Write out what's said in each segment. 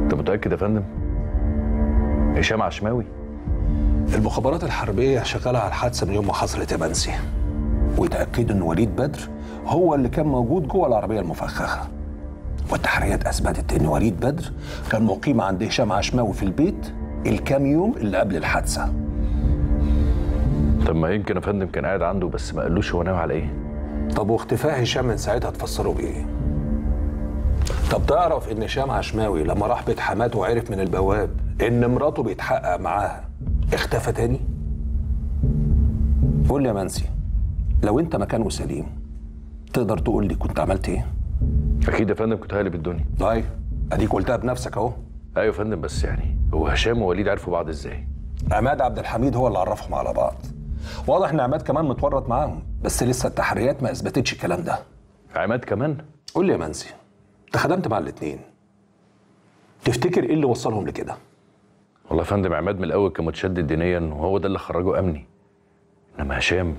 انت متاكد يا فندم هشام عشماوي المخابرات الحربية شغالة على الحادثة من يوم ما حصلت يا منسي وتأكدوا إن وليد بدر هو اللي كان موجود جوه العربية المفخخة والتحريات أثبتت إن وليد بدر كان مقيم عند هشام عشماوي في البيت الكام يوم اللي قبل الحادثة طب ما يمكن يا فندم كان قاعد عنده بس ما قالوش هو ناوي على ايه طب واختفاء هشام من ساعتها تفسره بإيه؟ طب تعرف إن هشام عشماوي لما راح بيت حماته وعرف من البواب إن مراته بيتحقق معاها اختفى تاني؟ قول لي يا منسي لو أنت مكانه سليم تقدر تقول لي كنت عملت إيه؟ اكيد يا فندم كنت هقلب الدنيا طيب أديك قلتها بنفسك أهو ايوه يا فندم بس يعني هو هشام ووليد عرفوا بعض ازاي عماد عبد الحميد هو اللي عرفهم على بعض واضح ان عماد كمان متورط معاهم بس لسه التحريات ما اثبتتش الكلام ده عماد كمان قول لي يا منسي انت خدمت مع الاثنين تفتكر ايه اللي وصلهم لكده والله يا فندم عماد من الاول كان متشدد دينيا وهو ده اللي خرجه امني انما هشام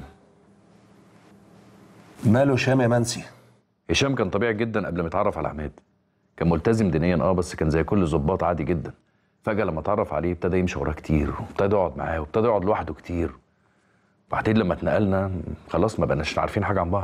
ماله هشام يا منسي هشام كان طبيعي جدا قبل ما يتعرف على عماد كان ملتزم دينيا اه بس كان زي كل ظباط عادي جدا فجاه لما اتعرف عليه ابتدى يمشي وراه كتير وابتدى يقعد معاه وابتدى يقعد لوحده كتير بعدين لما اتنقلنا خلاص ما بقناش عارفين حاجه عن بعض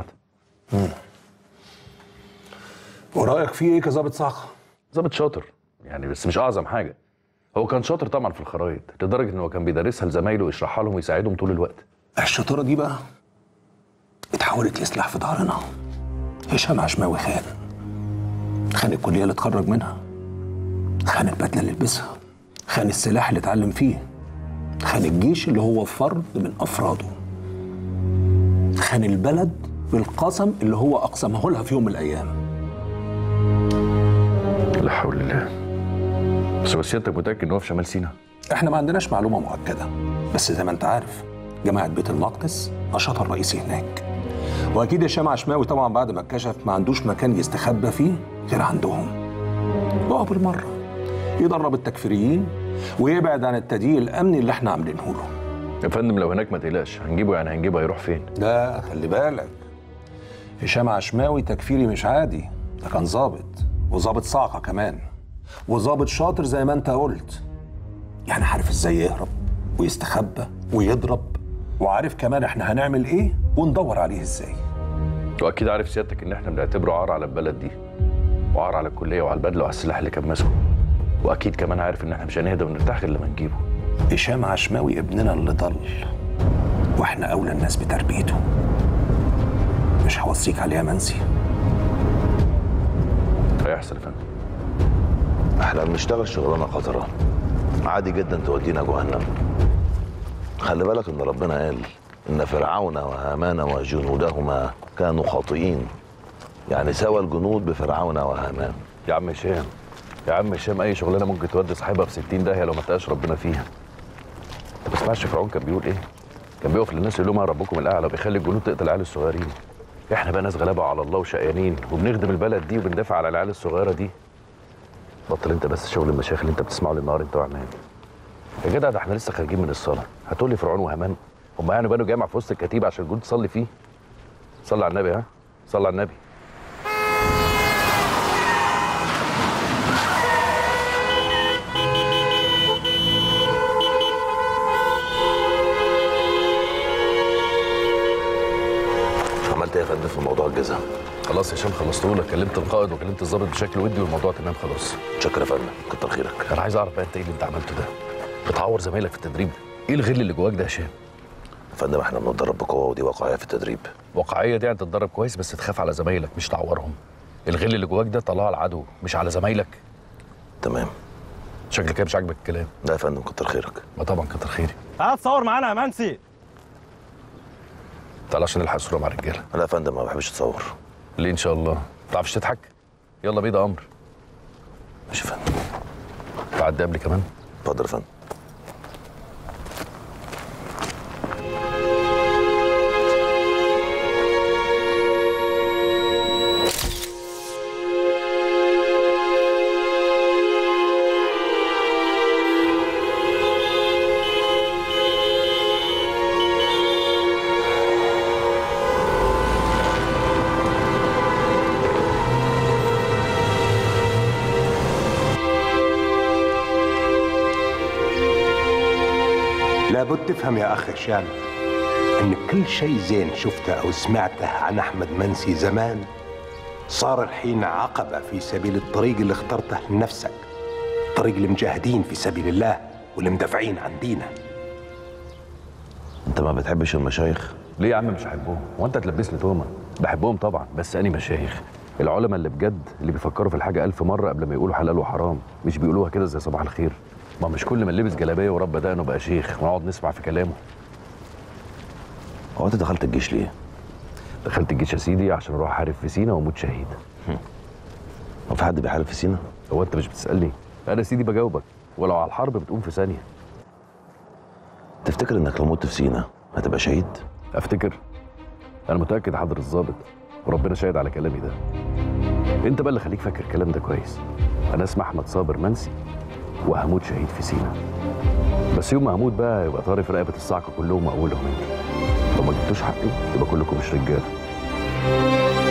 ورايك فيه ايه كظابط صاعقه ظابط شاطر يعني بس مش اعظم حاجه هو كان شاطر طبعا في الخرايط لدرجه ان هو كان بيدرسها لزمايله ويشرحها لهم ويساعدهم طول الوقت الشطاره دي بقى اتحولت لسلاح في ظهرنا هشام عشماوي خان خان الكليه اللي اتخرج منها خان البدله اللي لبسها خان السلاح اللي اتعلم فيه خان الجيش اللي هو فرد من افراده خان البلد بالقسم اللي هو اقسمه لها في يوم من الايام لا حول الله بس بس انت متاكد ان هو في شمال سيناء احنا ما عندناش معلومه مؤكده بس زي ما انت عارف جماعه بيت المقدس نشاطها الرئيسي هناك واكيد هشام عشماوي طبعا بعد ما اتكشف ما عندوش مكان يستخبى فيه غير عندهم وهو بالمره يدرب التكفيريين ويبعد عن التدقيق الامني اللي احنا عاملينه له يا فندم لو هناك ما تقلقش هنجيبه يعني هنجيبه هيروح فين لا خلي بالك هشام عشماوي تكفيري مش عادي ده كان ظابط وظابط صاعقه كمان وظابط شاطر زي ما انت قلت يعني عارف ازاي يهرب ويستخبى ويضرب وعارف كمان احنا هنعمل ايه وندور عليه ازاي واكيد عارف سيادتك ان احنا بنعتبره عار على البلد دي وعار على الكليه وعلى البدله وعلى السلاح اللي كان ماسكه واكيد كمان عارف ان احنا مش هنهدى ونرتاح غير لما نجيبه هشام عشماوي ابننا اللي ضل واحنا اولى الناس بتربيته مش هوصيك عليه يا منسي هيحصل يا فندم احنا بنشتغل شغلانه خطره عادي جدا تودينا جهنم خلي بالك ان ربنا قال ان فرعون وهامان وجنودهما كانوا خاطئين يعني سوى الجنود بفرعون وهامان يا عم هشام يا عم هشام اي شغلانه ممكن تودي صاحبها في 60 داهيه لو ما تقاش ربنا فيها انت ما تسمعش فرعون كان بيقول ايه كان بيقف للناس يقول لهم أنا ربكم الاعلى وبيخلي الجنود تقتل العيال الصغيرين احنا بقى ناس غلابه على الله وشقيانين وبنخدم البلد دي وبندافع على العيال الصغيره دي بطل انت بس شغل المشايخ اللي انت بتسمعه للنهار انت وعماد يا جدع ده احنا لسه خارجين من الصلاه هتقول لي فرعون وهامان هم يعني بنوا جامع في وسط الكتيبه عشان الجنود تصلي فيه صلي على النبي ها صلي على النبي عملت ايه يا فندم في موضوع الجزم خلاص يا هشام خلصته لك كلمت القائد وكلمت الضابط بشكل ودي والموضوع تمام خلاص شكرا يا فندم كتر خيرك انا عايز اعرف بقى انت ايه اللي انت عملته ده بتعور زمايلك في التدريب ايه الغل اللي جواك ده يا هشام يا فندم احنا بنتدرب بقوه ودي واقعيه في التدريب واقعيه دي يعني تتدرب كويس بس تخاف على زمايلك مش تعورهم الغل اللي جواك ده طلعه على العدو مش على زمايلك تمام شكلك كده مش عاجبك الكلام لا يا فندم كتر خيرك ما طبعا كتر خيري تعال تصور معانا يا منسي تعال عشان نلحق الصوره مع الرجاله لا يا فندم ما بحبش اتصور ليه ان شاء الله ما تعرفش تضحك يلا بيض امر ماشي يا فندم تعدي قبلي كمان اتفضل يا فندم لابد تفهم يا أخ هشام إن كل شيء زين شفته أو سمعته عن أحمد منسي زمان صار الحين عقبة في سبيل الطريق اللي اخترته لنفسك طريق المجاهدين في سبيل الله والمدافعين عن دينه انت ما بتحبش المشايخ ليه يا عم مش هحبهم هو انت تلبسني تهمه بحبهم طبعا بس اني مشايخ العلماء اللي بجد اللي بيفكروا في الحاجه ألف مره قبل ما يقولوا حلال وحرام مش بيقولوها كده زي صباح الخير ما مش كل ما لبس جلابيه ورب دقنه بقى شيخ ونقعد نسمع في كلامه هو انت دخلت الجيش ليه دخلت الجيش يا سيدي عشان اروح احارب في سينا واموت شهيد هو في حد بيحارب في سينا هو انت مش بتسالني انا يا سيدي بجاوبك ولو على الحرب بتقوم في ثانيه تفتكر انك لو مت في سينا هتبقى شهيد افتكر انا متاكد يا حضر الظابط وربنا شاهد على كلامي ده انت بقى اللي خليك فاكر الكلام ده كويس انا اسمي احمد صابر منسي وهموت شهيد في سينا بس يوم ما هموت بقى يبقى طاري في رقبه الصعقه كلهم واولهم انت لو ما جبتوش حقي يبقى كلكم مش رجاله